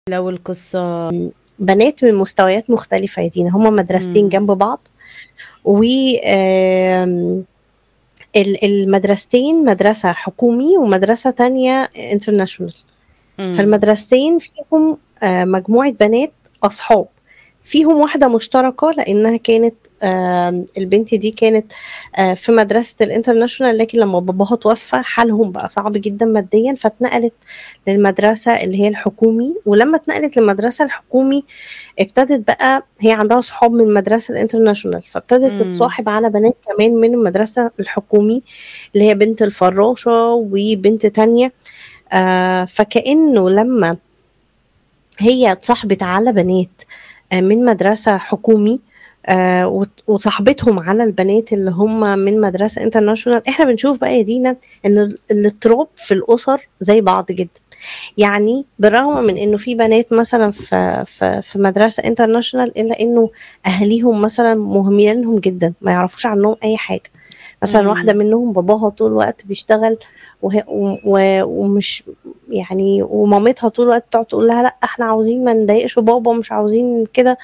لو القصة بنات من مستويات مختلفة يا دينا هما مدرستين إمم. جنب بعض و آمم ال المدرستين مدرسة حكومي ومدرسة تانية international إمم. فالمدرستين فيهم آآ مجموعة بنات أصحاب، فيهم واحدة مشتركة لإنها كانت آمم البنت دي كانت آآ في مدرسة الinternational لكن لمّا باباها اتوفى حالهم بقى صعب جدًا ماديًا، فاتنقلت للمدرسة اللي هي الحكومي، ولمّا اتنقلت للمدرسة الحكومي ابتدت بقى هي عندها صحاب من المدرسة الinternational فابتدت إمم. تتصاحب على بنات كمان من المدرسة الحكومي، اللي هي بنت الفراشة وبنت تانية آآ فكأنه لمّا هي اتصاحبت على بنات آآ من مدرسة حكومي آآ وت وصاحبتهم على البنات اللي هم من مدرسة international إحنا بنشوف بقى يا دينا إن ال الاضطراب في الأسر زي بعض جدًا، يعني بالرغم من إنه في بنات مثلًا في في في مدرسة international إلا إنه أهاليهم مثلًا مهملينهم جدًا، ما يعرفوش عنهم أي حاجة، مثلًا واحدة إمم. منهم باباها طول الوقت بيشتغل وه و و ومش يعني ومامتها طول الوقت تقعد تقول لها لأ إحنا عاوزين ما نضايقش بابا مش عاوزين كده.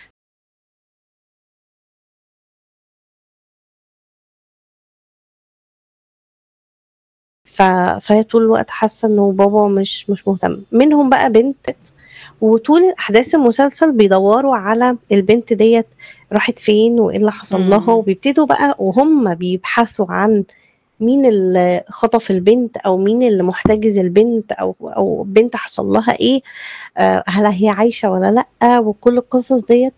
ف فهي طول الوقت حاسة إنه بابا مش مش مهتم، منهم بقى بنت وطول أحداث المسلسل بيدوّروا على البنت ديّة راحت فين وإيه اللي حصل لها، إمم. وبيبتدوا بقى وهُم بيبحثوا عن مين اللي خطف البنت أو مين اللي محتجز البنت أو أو البنت حصل لها إيه، آآ هل هي عايشة والّا لأ، وكل القصص ديّة.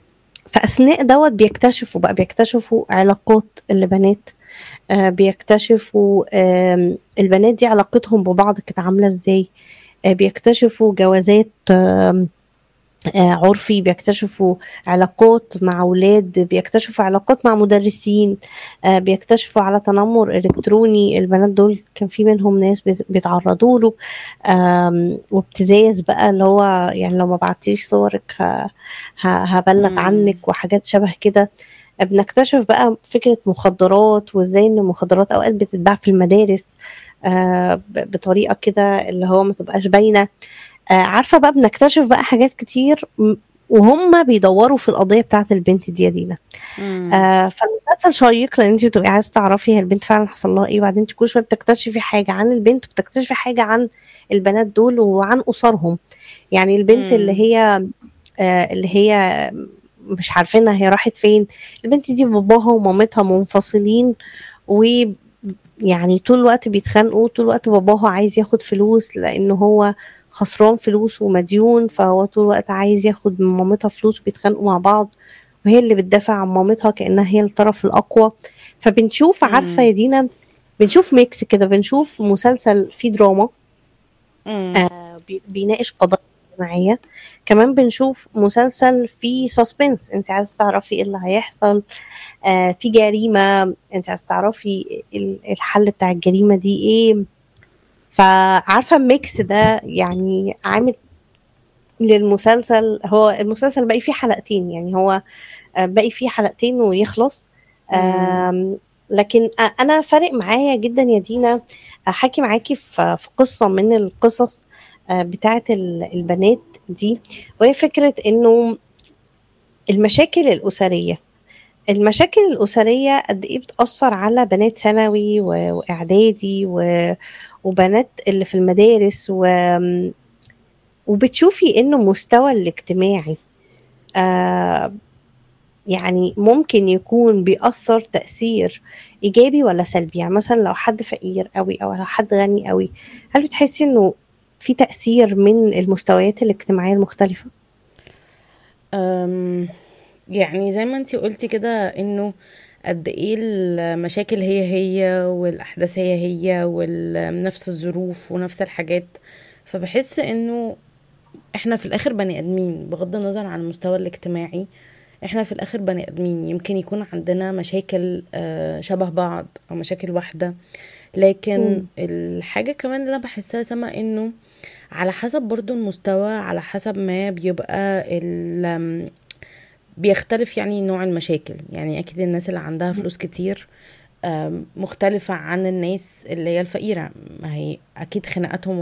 فأثناء دوّة بيكتشفوا بقى بيكتشفوا علاقات البنات، آآ بيكتشفوا آمم البنات دي علاقتهم ببعض كانت عاملة إزاي، آآ بيكتشفوا جوازات آمم آآ عُرفي، بيكتشفوا علاقات مع ولاد، بيكتشفوا علاقات مع مدرسين، آآ بيكتشفوا على تنمر إلكتروني، البنات دول كان في منهم ناس بت بيتعرضوا له، آمم وابتزاز بقى اللي هو يعني لو ما بعتيش صورِك ه ه هابلّغ إمم. عنِك وحاجات شبه كده. بنكتشف بقى فكرة مخدرات وإزاي إن المخدرات أوقات بتتباع في المدارس آآ ب بطريقة كده اللي هو ما تبقاش باينة، آآ عارفة بقى بنكتشف بقى حاجات كتير م وهُم بيدوّروا في القضية بتاعة البنت دي يا دينا. إمم. آآ فالمسلسل شيّق لإن أنتِ بتبقي عايزة تعرفي هي البنت فعلًا حصل لها إيه، وبعدين أنتِ كل شوية بتكتشفي حاجة عن البنت وبتكتشفي حاجة عن البنات دول وعن أسرهم، يعني البنت اللي إمم. هي آآ اللي هي مش عارفينها هي راحت فين، البنت دي باباها ومامتها منفصلين وب يعني طول الوقت بيتخانقوا، طول الوقت باباها عايز ياخد فلوس لإنه هو خسران فلوس ومديون، فهو طول الوقت عايز ياخد من مامتها فلوس وبيتخانقوا مع بعض، وهي اللي بتدافع عن مامتها كإنها هي الطرف الأقوى، فبنشوف عارفة إمم. يا دينا بنشوف mix كده، بنشوف مسلسل فيه دراما إمم. آآ بي بيناقش قضايا اجتماعية، كمان بنشوف مسلسل فيه suspense أنتِ عايزة تعرفي إيه اللي هيحصل، آآ في جريمة أنتِ عايزة تعرفي ال الحل بتاع الجريمة دي إيه، فعارفة الmix ده يعني عامل للمسلسل هو المسلسل باقي فيه حلقتين، يعني هو آآ باقي فيه حلقتين ويخلص، إمم. آمم لكن أ أنا فارق معايا جدًا يا دينا أحكي معاكِ في في قصة من القصص آآ بتاعة ال البنات دي، وهي فكرة إنه المشاكل الأسرية، المشاكل الأسرية قد إيه بتأثّر على بنات ثانوي و وإعدادي و وبنات اللي في المدارس وآمم وبتشوفي إنه المستوى الاجتماعي آآ يعني ممكن يكون بيأثّر تأثير إيجابي والّا سلبي؟ يعني مثلًا لو حد فقير أوي أو لو حد غني أوي، هل بتحسي إنه في تأثير من المستويات الاجتماعية المختلفة؟ آمم يعني زي ما أنتِ قُلتِ كده إنه قد إيه المشاكل هي، هي والأحداث هي، هي وال نفس الظروف ونفس الحاجات، فباحس إنه إحنا في الآخر بني آدمين بغض النظر عن المستوى الاجتماعي، إحنا في الآخر بني آدمين، يمكن يكون عندنا مشاكل آآ شبه بعض أو مشاكل واحدة، لكن إمم. الحاجة كمان اللي أنا باحسها يا سما إنه على حسب برضه المستوى، على حسب ما بيبقى ال آمم بيختلف يعني نوع المشاكل، يعني أكيد الناس اللي عندها إمم. فلوس كتير آمم مختلفة عن الناس اللي هي الفقيرة، ما هي أكيد خناقاتهم